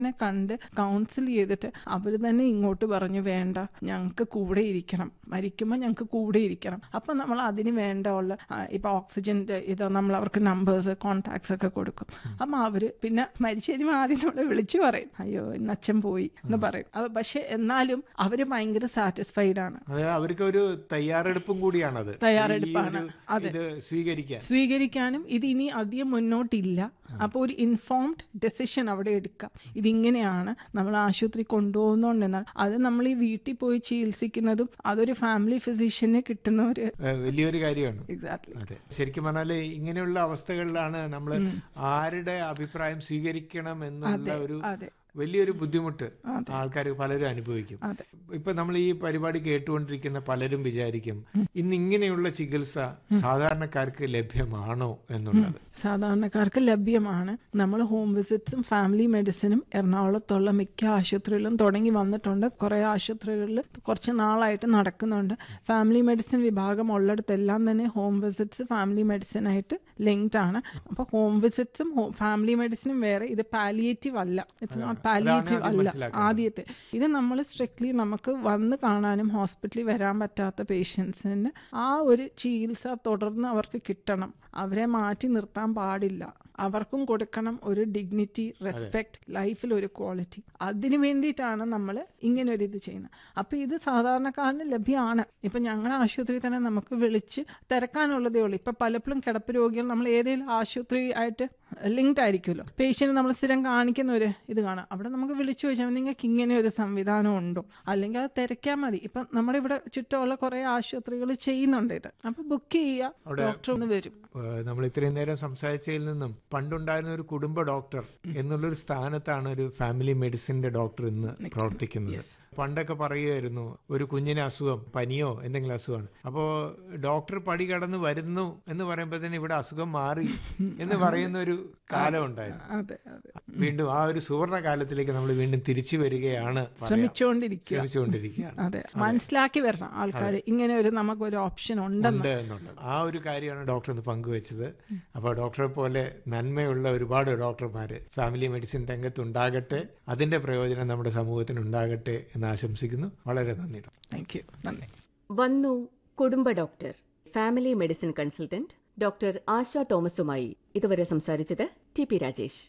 നെ കണ്ട് കൗൺസിൽ ചെയ്തിട്ട് അവർ തന്നെ ഇങ്ങോട്ട് പറഞ്ഞു വേണ്ട ഞങ്ങൾക്ക് കൂടെ ഇരിക്കണം മരിക്കുമ്പോൾ ഞങ്ങൾക്ക് കൂടെ ഇരിക്കണം അപ്പം നമ്മൾ അതിന് വേണ്ട ഉള്ള ആ, ഇപ്പൊ ഓക്സിജന്റെ ഇത് നമ്മൾ അവർക്ക് നമ്പേഴ്സ് കോൺടാക്ട്സ് ഒക്കെ കൊടുക്കും അപ്പം അവര് പിന്നെ മരിച്ചു കഴിയുമ്പോൾ ആദ്യം നമ്മളെ വിളിച്ചു പറയും അയ്യോ ഇന്ന് അച്ഛൻ പോയി എന്ന് പറയും അത് പക്ഷെ എന്നാലും അവര് ഭയങ്കര സാറ്റിസ്ഫൈഡ് ആണ് അത് അവർക്ക് ഒരു തയ്യാറെടുപ്പും കൂടിയാണത് തയ്യാറെടുപ്പാണ്. ഈ ഒരു ഇത് സ്വീകരിക്കാൻ സ്വീകരിക്കാനും ഇത് ഇനി അധികം മുന്നോട്ടില്ല അപ്പോൾ ഒരു ഇൻഫോംഡ് ഡെസിഷൻ അവിടെ എടുക്കാം ഇതിങ്ങനെയാണ് നമ്മൾ ആശുപത്രി കൊണ്ടുപോകുന്നോണ്ടെന്നാൽ അത് നമ്മൾ ഈ വീട്ടിൽ പോയി ചികിത്സിക്കുന്നതും അതൊരു ഫാമിലി ഫിസിഷ്യന് കിട്ടുന്ന ഒരു ഏഹ്, വലിയൊരു കാര്യമാണ് എക്സാക്ട്ലി അതെ ശരിക്കും പറഞ്ഞാല് ഇങ്ങനെയുള്ള അവസ്ഥകളിലാണ് നമ്മൾ ആരുടെ അഭിപ്രായം സ്വീകരിക്കണം എന്നുള്ള ഒരു അതെ വലിയൊരു ബുദ്ധിമുട്ട് ആൾക്കാർ പലരും അനുഭവിക്കും അതെ ഇപ്പൊ നമ്മൾ ഈ പരിപാടി കേട്ടുകൊണ്ടിരിക്കുന്ന പലരും വിചാരിക്കും ഇന്ന് ഇങ്ങനെയുള്ള ചികിത്സ സാധാരണക്കാർക്ക് ലഭ്യമാണോ എന്നുള്ളത് സാധാരണക്കാർക്ക് ലഭ്യമാണ് നമ്മൾ ഹോം വിസിറ്റ്സും ഫാമിലി മെഡിസിനും എറണാകുളത്തുള്ള മിക്ക ആശുപത്രികളിലും തുടങ്ങി വന്നിട്ടുണ്ട് കുറേ ആശുപത്രികളിൽ കുറച്ച് നാളായിട്ട് നടക്കുന്നുണ്ട് ഫാമിലി മെഡിസിൻ വിഭാഗം ഉള്ളിടത്തെല്ലാം തന്നെ ഹോം വിസിറ്റ്സ് ഫാമിലി മെഡിസിൻ ആയിട്ട് ലിങ്ക്ഡ് ആണ് അപ്പോൾ ഹോം വിസിറ്റ്സും ഫാമിലി മെഡിസിനും വേറെ ഇത് പാലിയേറ്റീവ് അല്ല ഇറ്റ്സ് നോട്ട് പാലിയേറ്റീവ് ആദ്യം അല്ല മനസ്സിലാക്കേണ്ടത്. ആദ്യത്തെ ഇത് നമ്മൾ സ്ട്രിക്ട്ലി നമുക്ക് വന്ന് കാണാനും ഹോസ്പിറ്റലിൽ വരാൻ പറ്റാത്ത പേഷ്യൻസിന് ആ ഒരു ചികിത്സ തുടർന്ന് അവർക്ക് കിട്ടണം അവരെ മാറ്റി നിർത്താൻ പാടില്ല അവർക്കും കൊടുക്കണം ഒരു ഡിഗ്നിറ്റി റെസ്പെക്ട് ലൈഫിൽ ഒരു ക്വാളിറ്റി അതിനു വേണ്ടിയിട്ടാണ് നമ്മൾ ഇങ്ങനെ ഒരു ഇത് ചെയ്യുന്നത് അപ്പോൾ ഇത് സാധാരണക്കാരന് ലഭ്യമാണ് ഇപ്പം ഞങ്ങളുടെ ആശുപത്രിയിൽ തന്നെ നമുക്ക് വിളിച്ച് തിരക്കാനുള്ളതേ ഉള്ളൂ ഇപ്പം പലപ്പോഴും കിടപ്പ് രോഗികൾ നമ്മൾ ഏതെങ്കിലും ആശുപത്രി ആയിട്ട് ലിങ്ക്ഡ് ആയിരിക്കുമല്ലോ പേഷ്യന്റ് നമ്മൾ സ്ഥിരം കാണിക്കുന്ന ഒരു ഇത് കാണാം അവിടെ നമുക്ക് വിളിച്ചു ചോദിച്ചാൽ നിങ്ങൾക്ക് ഇങ്ങനെ ഒരു സംവിധാനം ഉണ്ടോ അല്ലെങ്കിൽ അത് തിരക്കാൻ മതി ഇപ്പം നമ്മുടെ ഇവിടെ ചുറ്റുമുള്ള കുറേ ആശുപത്രികൾ ചെയ്യുന്നുണ്ട് ഇത് അപ്പം ബുക്ക് ചെയ്യുക ഡോക്ടർ ഒന്ന് വരും ഏഹ് നമ്മൾ ഇത്രയും നേരം സംസാരിച്ചതിൽ നിന്നും പണ്ടുണ്ടായിരുന്ന ഒരു കുടുംബ ഡോക്ടർ എന്നുള്ളൊരു സ്ഥാനത്താണ് ഒരു ഫാമിലി മെഡിസിന്റെ ഡോക്ടർ ഇന്ന് പ്രവർത്തിക്കുന്നത് പണ്ടൊക്കെ പറയുമായിരുന്നു ഒരു കുഞ്ഞിന് അസുഖം പനിയോ എന്തെങ്കിലും അസുഖമാണ് അപ്പോൾ ഡോക്ടർ പടി കടന്ന് വരുന്നു എന്ന് പറയുമ്പോൾ തന്നെ ഇവിടെ അസുഖം മാറി എന്ന് പറയുന്ന ഒരു കാലം ഉണ്ടായിരുന്നു അതെ അതെ വീണ്ടും ആ ഒരു സുവർണ കാലത്തിലേക്ക് നമ്മൾ വീണ്ടും തിരിച്ചു വരികയാണ് പറയാം. ശ്രമിച്ചുകൊണ്ടിരിക്കുക ശ്രമിച്ചുകൊണ്ടിരിക്കുകയാണ് അതെ മനസ്സിലാക്കി വരണം ആൾക്കാർ ഇങ്ങനെ ഒരു നമുക്കൊരു ഓപ്ഷൻ ഉണ്ടെന്ന് ഉണ്ട് എന്നുള്ളത് ആ ഒരു കാര്യമാണ് ഡോക്ടർ ഇന്ന് പങ്കുവച്ചത് അപ്പോൾ ഡോക്ടറെ പോലെ നന്മയുള്ള ഒരുപാട് ഡോക്ടർമാർ ഫാമിലി മെഡിസിൻ രംഗത്ത് ഉണ്ടാകട്ടെ അതിന്റെ പ്രയോജനം നമ്മുടെ സമൂഹത്തിന് ഉണ്ടാകട്ടെ എന്ന് ആശംസിക്കുന്നു വളരെ നന്ദി ഡോക്ടർ താങ്ക് യു നന്ദി വന്നു കുടുംബ doctor family medicine consultant doctor Asha തോമസുമായി ഇതുവരെ സംസാരിച്ചത് T P Rajesh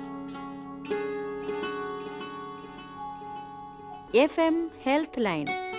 F M health line